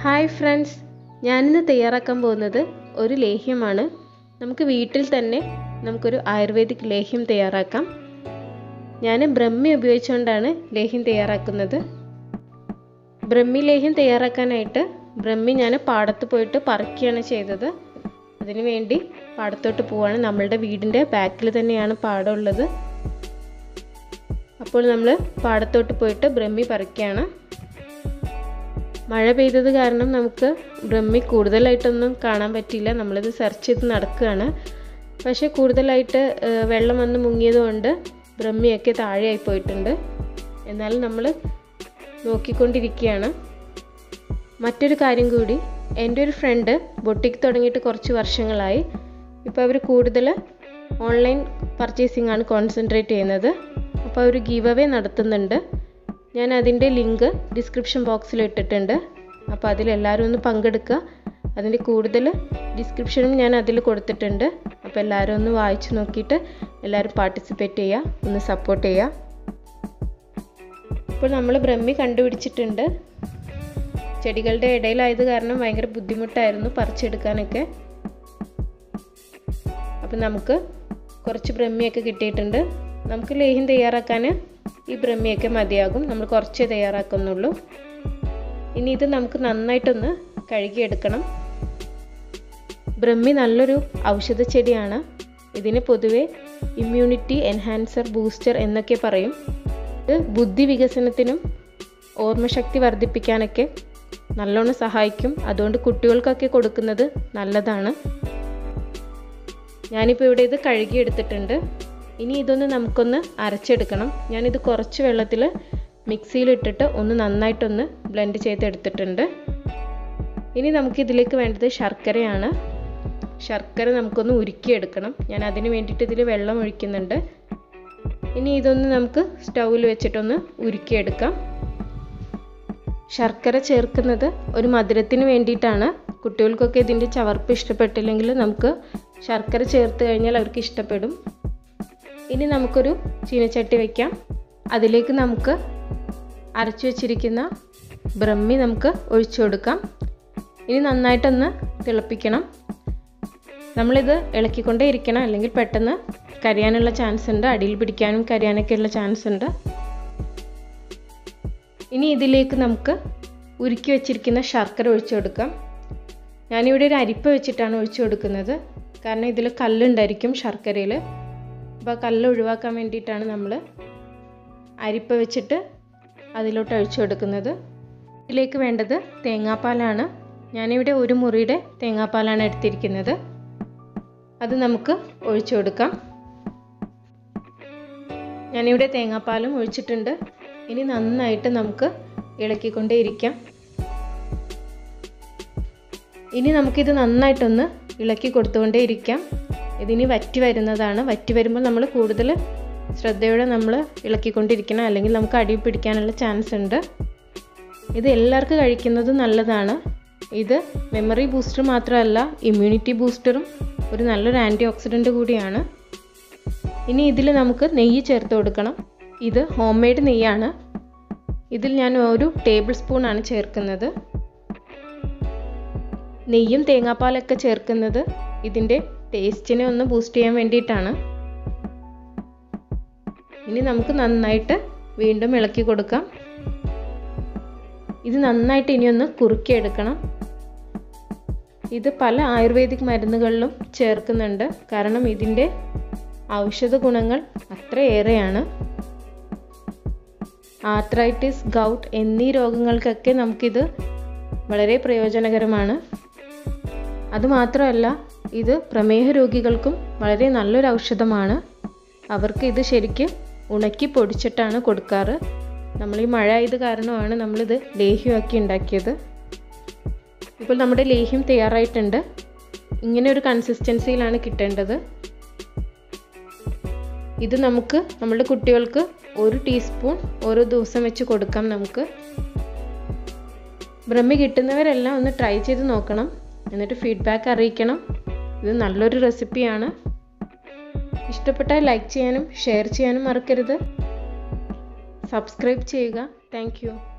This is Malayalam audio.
ഹായ് ഫ്രണ്ട്സ് ഞാനിന്ന് തയ്യാറാക്കാൻ പോകുന്നത് ഒരു ലേഹ്യമാണ് നമുക്ക് വീട്ടിൽ തന്നെ നമുക്കൊരു ആയുർവേദിക് ലേഹ്യം തയ്യാറാക്കാം ഞാൻ ബ്രഹ്മി ഉപയോഗിച്ചുകൊണ്ടാണ് ലേഹ്യം തയ്യാറാക്കുന്നത് ബ്രഹ്മി ലേഹ്യം തയ്യാറാക്കാനായിട്ട് ബ്രഹ്മി ഞാൻ പാടത്ത് പോയിട്ട് പറിക്കുകയാണ് ചെയ്തത് അതിനു വേണ്ടി പാടത്തോട്ട് പോവാണ് നമ്മളുടെ വീടിൻ്റെ ബാക്കിൽ തന്നെയാണ് പാടമുള്ളത് അപ്പോൾ നമ്മൾ പാടത്തോട്ട് പോയിട്ട് ബ്രഹ്മി പറിക്കുകയാണ് മഴ പെയ്തത് കാരണം നമുക്ക് ബ്രഹ്മി കൂടുതലായിട്ടൊന്നും കാണാൻ പറ്റിയില്ല നമ്മളിത് സെർച്ച് ചെയ്ത് നടക്കുകയാണ് പക്ഷേ കൂടുതലായിട്ട് വെള്ളം വന്ന് മുങ്ങിയതുകൊണ്ട് ബ്രഹ്മിയൊക്കെ താഴെയായി പോയിട്ടുണ്ട് എന്നാലും നമ്മൾ നോക്കിക്കൊണ്ടിരിക്കുകയാണ് മറ്റൊരു കാര്യം കൂടി എൻ്റെ ഒരു ഫ്രണ്ട് ബൊട്ടിക്ക് തുടങ്ങിയിട്ട് കുറച്ച് വർഷങ്ങളായി ഇപ്പോൾ അവർ കൂടുതൽ ഓൺലൈൻ പർച്ചേസിംഗ് ആണ് കോൺസെൻട്രേറ്റ് ചെയ്യുന്നത് അപ്പോൾ അവർ ഗീവ് അവേ നടത്തുന്നുണ്ട് ഞാൻ അതിൻ്റെ ലിങ്ക് ഡിസ്ക്രിപ്ഷൻ ബോക്സിൽ ഇട്ടിട്ടുണ്ട് അപ്പോൾ അതിലെല്ലാവരും ഒന്ന് പങ്കെടുക്കുക അതിൻ്റെ കൂടുതൽ ഡിസ്ക്രിപ്ഷനും ഞാൻ അതിൽ കൊടുത്തിട്ടുണ്ട് അപ്പോൾ എല്ലാവരും ഒന്ന് വായിച്ചു നോക്കിയിട്ട് എല്ലാവരും പാർട്ടിസിപ്പേറ്റ് ചെയ്യുക ഒന്ന് സപ്പോർട്ട് ചെയ്യുക ഇപ്പോൾ നമ്മൾ ബ്രഹ്മി കണ്ടുപിടിച്ചിട്ടുണ്ട് ചെടികളുടെ ഇടയിലായത് കാരണം ഭയങ്കര ബുദ്ധിമുട്ടായിരുന്നു പറിച്ചെടുക്കാനൊക്കെ അപ്പം നമുക്ക് കുറച്ച് ബ്രഹ്മിയൊക്കെ കിട്ടിയിട്ടുണ്ട് നമുക്ക് ലേഹ്യം തയ്യാറാക്കാൻ ഈ ബ്രഹ്മിയൊക്കെ മതിയാകും നമ്മൾ കുറച്ചേ തയ്യാറാക്കുന്നുള്ളൂ ഇനി ഇത് നമുക്ക് നന്നായിട്ടൊന്ന് കഴുകിയെടുക്കണം ബ്രഹ്മി നല്ലൊരു ഔഷധ ചെടിയാണ് ഇതിന് പൊതുവെ ഇമ്മ്യൂണിറ്റി എൻഹാൻസർ ബൂസ്റ്റർ എന്നൊക്കെ പറയും ഇത് ബുദ്ധി വികസനത്തിനും ഓർമ്മശക്തി വർദ്ധിപ്പിക്കാനൊക്കെ നല്ലോണം സഹായിക്കും അതുകൊണ്ട് കുട്ടികൾക്കൊക്കെ കൊടുക്കുന്നത് നല്ലതാണ് ഞാനിപ്പോൾ ഇവിടെ ഇത് കഴുകിയെടുത്തിട്ടുണ്ട് ഇനി ഇതൊന്ന് നമുക്കൊന്ന് അരച്ചെടുക്കണം ഞാനിത് കുറച്ച് വെള്ളത്തിൽ മിക്സിയിലിട്ടിട്ട് ഒന്ന് നന്നായിട്ടൊന്ന് ബ്ലെൻഡ് ചെയ്തെടുത്തിട്ടുണ്ട് ഇനി നമുക്കിതിലേക്ക് വേണ്ടത് ശർക്കരയാണ് ശർക്കര നമുക്കൊന്ന് ഉരുക്കിയെടുക്കണം ഞാൻ അതിന് വേണ്ടിയിട്ട് ഇതിൽ വെള്ളം ഒഴിക്കുന്നുണ്ട് ഇനി ഇതൊന്ന് നമുക്ക് സ്റ്റൗവിൽ വെച്ചിട്ടൊന്ന് ഉരുക്കിയെടുക്കാം ശർക്കര ചേർക്കുന്നത് ഒരു മധുരത്തിന് വേണ്ടിയിട്ടാണ് കുട്ടികൾക്കൊക്കെ ഇതിൻ്റെ ചവർപ്പ് ഇഷ്ടപ്പെട്ടില്ലെങ്കിൽ നമുക്ക് ശർക്കര ചേർത്ത് കഴിഞ്ഞാൽ അവർക്ക് ഇഷ്ടപ്പെടും ഇനി നമുക്കൊരു ചീനച്ചട്ടി വയ്ക്കാം അതിലേക്ക് നമുക്ക് അരച്ചു വച്ചിരിക്കുന്ന ബ്രഹ്മി നമുക്ക് ഒഴിച്ചു കൊടുക്കാം ഇനി നന്നായിട്ടൊന്ന് തിളപ്പിക്കണം നമ്മളിത് ഇളക്കിക്കൊണ്ടേ ഇരിക്കണം അല്ലെങ്കിൽ പെട്ടെന്ന് കരിയാനുള്ള ചാൻസ് ഉണ്ട് അടിയിൽ പിടിക്കാനും കരിയാനൊക്കെയുള്ള ചാൻസ് ഉണ്ട് ഇനി ഇതിലേക്ക് നമുക്ക് ഉരുക്കി വെച്ചിരിക്കുന്ന ശർക്കര ഒഴിച്ചു കൊടുക്കാം ഞാനിവിടെ ഒരു അരിപ്പ വെച്ചിട്ടാണ് ഒഴിച്ചു കൊടുക്കുന്നത് കാരണം ഇതിൽ കല്ലുണ്ടായിരിക്കും ശർക്കരയിൽ അപ്പോൾ കല്ല് ഒഴിവാക്കാൻ വേണ്ടിയിട്ടാണ് നമ്മൾ അരിപ്പ വെച്ചിട്ട് അതിലോട്ട് ഒഴിച്ചു കൊടുക്കുന്നത് ഇതിലേക്ക് വേണ്ടത് തേങ്ങാപ്പാലാണ് ഞാനിവിടെ ഒരു മുറിയുടെ തേങ്ങാപ്പാലാണ് എടുത്തിരിക്കുന്നത് അത് നമുക്ക് ഒഴിച്ചു കൊടുക്കാം ഞാനിവിടെ തേങ്ങാപ്പാലും ഒഴിച്ചിട്ടുണ്ട് ഇനി നന്നായിട്ട് നമുക്ക് ഇളക്കിക്കൊണ്ടേ ഇരിക്കാം ഇനി നമുക്കിത് നന്നായിട്ടൊന്ന് ഇളക്കി കൊടുത്തുകൊണ്ടേ ഇരിക്കാം ഇതിനി വറ്റി വരുന്നതാണ് വറ്റി വരുമ്പോൾ നമ്മൾ കൂടുതൽ ശ്രദ്ധയോടെ നമ്മൾ ഇളക്കിക്കൊണ്ടിരിക്കണം അല്ലെങ്കിൽ നമുക്ക് അടി പിടിക്കാനുള്ള ചാൻസ് ഉണ്ട് ഇത് എല്ലാവർക്കും കഴിക്കുന്നത് നല്ലതാണ് ഇത് മെമ്മറി ബൂസ്റ്റർ മാത്രമല്ല ഇമ്മ്യൂണിറ്റി ബൂസ്റ്ററും ഒരു നല്ലൊരു ആൻറ്റി ഓക്സിഡൻറ്റ് കൂടിയാണ് ഇനി ഇതിൽ നമുക്ക് നെയ്യ് ചേർത്ത് കൊടുക്കണം ഇത് ഹോം മെയ്ഡ് നെയ്യാണ് ഇതിൽ ഞാൻ ഒരു ടേബിൾ സ്പൂൺ ആണ് ചേർക്കുന്നത് നെയ്യും തേങ്ങാപ്പാലൊക്കെ ചേർക്കുന്നത് ഇതിൻ്റെ ടേസ്റ്റിനെ ഒന്ന് ബൂസ്റ്റ് ചെയ്യാൻ വേണ്ടിയിട്ടാണ് ഇനി നമുക്ക് നന്നായിട്ട് വീണ്ടും ഇളക്കി കൊടുക്കാം ഇത് നന്നായിട്ട് ഇനി ഒന്ന് കുറുക്കിയെടുക്കണം ഇത് പല ആയുർവേദിക് മരുന്നുകളിലും ചേർക്കുന്നുണ്ട് കാരണം ഇതിൻ്റെ ഔഷധ ഗുണങ്ങൾ അത്രയേറെയാണ് ആർത്രൈറ്റിസ് ഗൗട്ട് എന്നീ രോഗങ്ങൾക്കൊക്കെ നമുക്കിത് വളരെ പ്രയോജനകരമാണ് അതുമാത്രമല്ല ഇത് പ്രമേഹ രോഗികൾക്കും വളരെ നല്ലൊരു ഔഷധമാണ് അവർക്ക് ഇത് ശരിക്ക് ഉണക്കി പൊടിച്ചിട്ടാണ് കൊടുക്കാറ് നമ്മൾ ഈ മഴ ആയത് കാരണമാണ് നമ്മളിത് ലേഹ്യമാക്കി ഉണ്ടാക്കിയത് ഇപ്പോൾ നമ്മുടെ ലേഹ്യം തയ്യാറായിട്ടുണ്ട് ഇങ്ങനെ ഒരു കൺസിസ്റ്റൻസിയിലാണ് കിട്ടേണ്ടത് ഇത് നമുക്ക് നമ്മുടെ കുട്ടികൾക്ക് ഒരു ടീസ്പൂൺ ഓരോ ദിവസം വെച്ച് കൊടുക്കാം നമുക്ക് ബ്രഹ്മി കിട്ടുന്നവരെല്ലാം ഒന്ന് ട്രൈ ചെയ്ത് നോക്കണം എന്നിട്ട് ഫീഡ്ബാക്ക് അറിയിക്കണം ഇത് നല്ലൊരു റെസിപ്പിയാണ് ഇഷ്ടപ്പെട്ടാൽ ലൈക്ക് ചെയ്യാനും ഷെയർ ചെയ്യാനും മറക്കരുത് സബ്സ്ക്രൈബ് ചെയ്യുക താങ്ക്